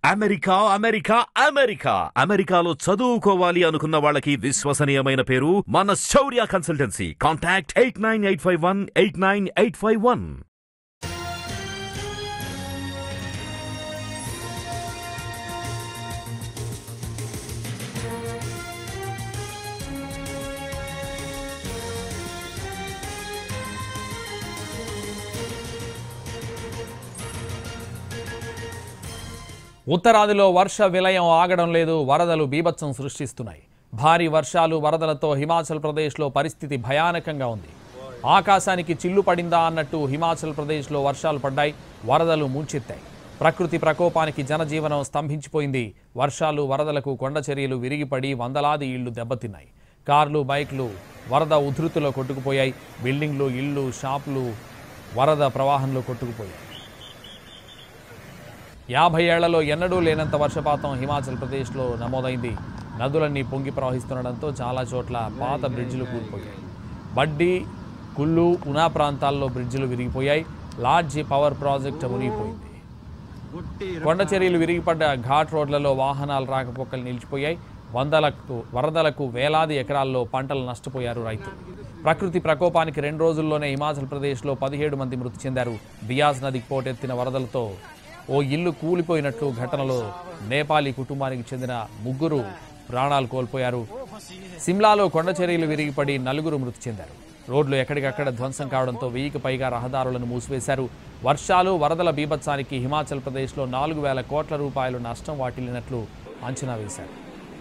America America America అమెరికాలో చదువుకోవాలి అనుకున్న వాళ్ళకి విశ్వసనీయమైన పేరు మన Shaurya consultancy contact eight nine eight five one eight nine eight five one ఉత్తరాదిలో వర్ష విలయం ఆగడం లేదు వరదలు బీభత్సం సృష్టిస్తున్నాయి భారీ వర్షాలు వరదలతో హిమాచల్ ప్రదేశ్లో పరిస్థితి భయానకంగా ఉంది ఆకాశానికి చిల్లు పడిందా అన్నట్టు హిమాచల్ ప్రదేశ్లో వర్షాలు పడ్డాయి వరదలు ముంచెత్తాయి ప్రకృతి ప్రకోపానికి జనజీవనం స్తంభించిపోయింది వర్షాలు వరదలకు కొండ చర్యలు విరిగిపడి వందలాది ఇళ్లు దెబ్బతిన్నాయి కార్లు బైక్లు వరద ఉధృతిలో కొట్టుకుపోయాయి బిల్డింగ్లు ఇళ్ళు షాపులు వరద ప్రవాహంలో కొట్టుకుపోయాయి యాభై ఏళ్లలో ఎన్నడూ లేనంత వర్షపాతం హిమాచల్ ప్రదేశ్లో నమోదైంది నదులన్నీ పొంగి ప్రవహిస్తుండడంతో చాలా చోట్ల పాత బ్రిడ్జిలు కూలిపోయాయి బడ్డీ కుల్లు ఉనా ప్రాంతాల్లో బ్రిడ్జిలు విరిగిపోయాయి లాడ్జి పవర్ ప్రాజెక్టు మునిగిపోయింది కొండ చర్యలు విరిగిపడ్డ ఘాట్ రోడ్లలో వాహనాలు రాకపోకలు నిలిచిపోయాయి వందలకు వరదలకు వేలాది ఎకరాల్లో పంటలు నష్టపోయారు రైతులు ప్రకృతి ప్రకోపానికి రెండు రోజుల్లోనే హిమాచల్ ప్రదేశ్లో పదిహేడు మంది మృతి చెందారు బియాస్ నదికి పోటెత్తిన వరదలతో ఓ ఇల్లు కూలిపోయినట్లు ఘటనలో నేపాలీ కుటుంబానికి చెందిన ముగ్గురు ప్రాణాలు కోల్పోయారు సిమ్లాలో కొండ చర్యలు విరిగిపడి నలుగురు మృతి చెందారు రోడ్లు ఎక్కడికక్కడ ధ్వంసం కావడంతో వెయ్యికి పైగా రహదారులను మూసివేశారు వర్షాలు వరదల బీభత్సానికి హిమాచల్ ప్రదేశ్లో నాలుగు వేల కోట్ల రూపాయలు నష్టం వాటిల్లినట్లు అంచనా వేశారు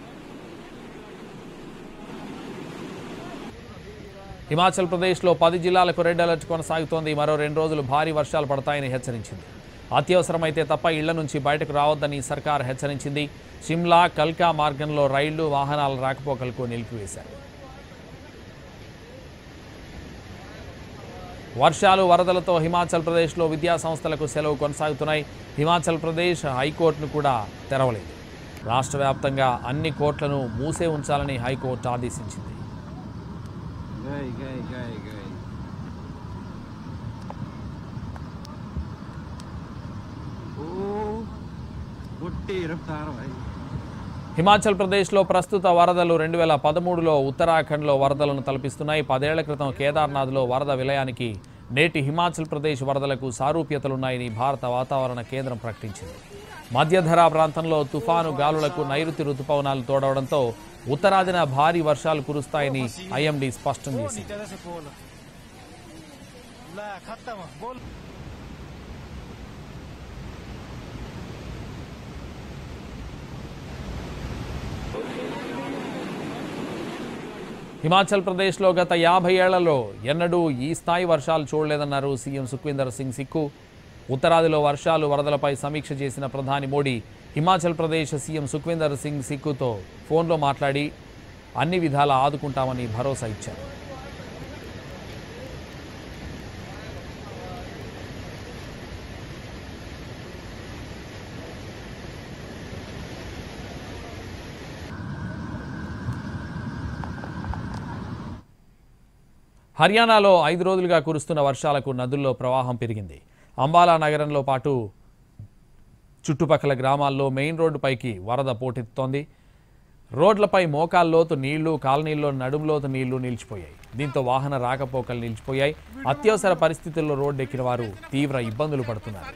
హిమాచల్ ప్రదేశ్లో పది జిల్లాలకు రెడ్ అలర్ట్ కొనసాగుతోంది మరో రెండు రోజులు భారీ వర్షాలు పడతాయని హెచ్చరించింది అత్యవసరమైతే తప్ప ఇళ్ల నుంచి బయటకు రావద్దని సర్కార్ హెచ్చరించింది షిమ్లా కల్కా మార్గంలో రైళ్లు వాహనాల రాకపోకలకు నిలిపివేశారు వర్షాలు వరదలతో హిమాచల్ ప్రదేశ్లో విద్యా సంస్థలకు సెలవు కొనసాగుతున్నాయి హిమాచల్ ప్రదేశ్ హైకోర్టును కూడా తెరవలేదు రాష్ట్ర వ్యాప్తంగా అన్ని కోర్టులను మూసే ఉంచాలని హైకోర్టు ఆదేశించింది गई गई गई गई ओ बुट्टी रफ्तार भाई హిమాచల్ ప్రదేశ్లో ప్రస్తుత వరదలు రెండు వేల పదమూడులో ఉత్తరాఖండ్లో వరదలను తలపిస్తున్నాయి పదేళ్ల క్రితం కేదార్నాథ్లో వరద విలయానికి నేటి హిమాచల్ ప్రదేశ్ వరదలకు సారూప్యతలున్నాయని భారత వాతావరణ కేంద్రం ప్రకటించింది మధ్యధరా ప్రాంతంలో తుఫాను గాలులకు నైరుతి రుతుపవనాలు తోడవడంతో ఉత్తరాదిన భారీ వర్షాలు కురుస్తాయని ఐఎండీ స్పష్టం చేసింది హిమాచల్ ప్రదేశ్లో గత యాభై ఏళ్లలో ఎన్నడూ ఈ స్థాయి వర్షాలు చూడలేదన్నారు సీఎం సుఖ్వీందర్ సింగ్ సిక్కు ఉత్తరాదిలో వర్షాలు వరదలపై సమీక్ష చేసిన ప్రధాని మోడీ హిమాచల్ ప్రదేశ్ సీఎం సుఖ్వీందర్ సింగ్ సిక్కుతో ఫోన్లో మాట్లాడి అన్ని విధాలా ఆదుకుంటామని భరోసా ఇచ్చారు హర్యానాలో ఐదు రోజులుగా కురుస్తున్న వర్షాలకు నదుల్లో ప్రవాహం పెరిగింది అంబాలా నగరంలో పాటు చుట్టుపక్కల గ్రామాల్లో మెయిన్ రోడ్డుపైకి వరద పోటెత్తుతోంది రోడ్లపై మోకాల్లోతు నీళ్లు కాలనీల్లో నడుంలోతు నీళ్లు నిలిచిపోయాయి దీంతో వాహన రాకపోకలు నిలిచిపోయాయి అత్యవసర పరిస్థితుల్లో రోడ్డు ఎక్కిన వారు తీవ్ర ఇబ్బందులు పడుతున్నారు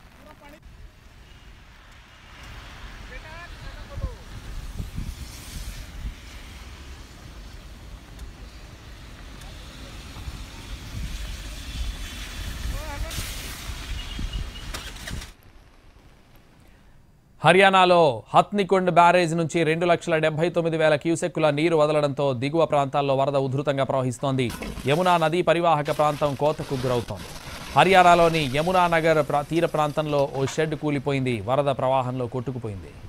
హర్యానాలో హత్నికొండ్ బ్యారేజ్ నుంచి రెండు లక్షల డెబ్బై తొమ్మిది వేల క్యూసెక్కుల నీరు వదలడంతో దిగువ ప్రాంతాల్లో వరద ఉధృతంగా ప్రవహిస్తోంది యమునా నదీ పరివాహక ప్రాంతం కోతకు గురవుతోంది హర్యానాలోని యమునా నగర్ ప్రా- తీర ప్రాంతంలో ఓ షెడ్ కూలిపోయింది వరద ప్రవాహంలో కొట్టుకుపోయింది